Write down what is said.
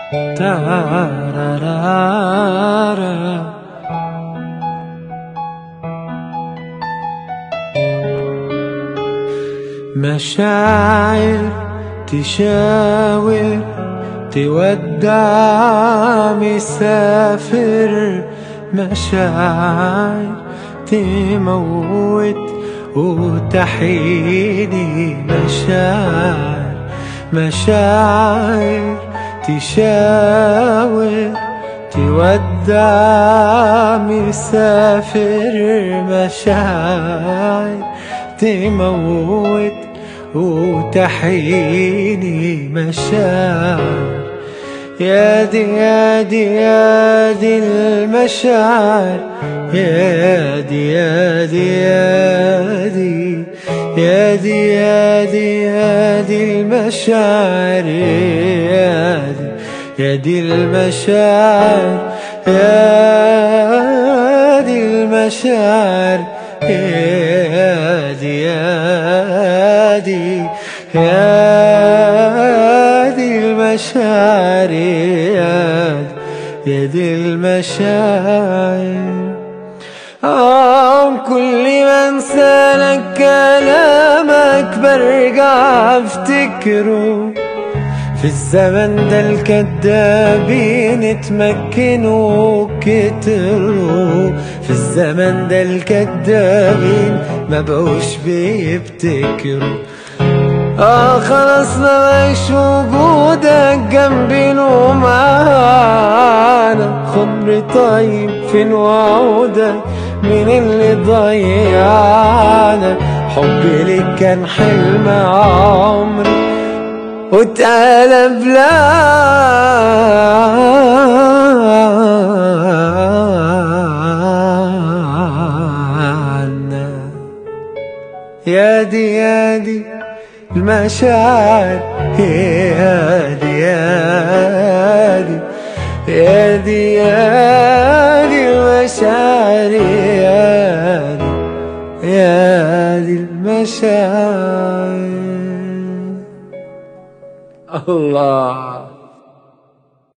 تارارارا مشاعر تشاور تودع مسافر مشاعر تموت وتحيني مشاعر مشاعر تشاور تودع مسافر مشاعر تموت وتحييني مشاعر يا دي يا دي يا دي المشاعر يا دي يا دي يا دي يا دي يا دي يا دي المشاعر يا دي يا دي المشاعر يا دي المشاعر يا دي يا دي يا دي المشاعر يا دي المشاعر آه كل ما انسى لك كلامك برجع افتكره في الزمن ده الكدابين اتمكنوا كتروا في الزمن ده الكدابين ما بقوش بيبتكروا اه خلاص ما بقاش وجودك جنبي ومعانا خمر طيب فين وعودك مين اللي ضيعنا حبي ليك كان حلم عمري واتقلب لعنة يا دي يا دي المشاعر يا دي يا دي يا دي يا دي المشاعر يا دي يا دي المشاعر الله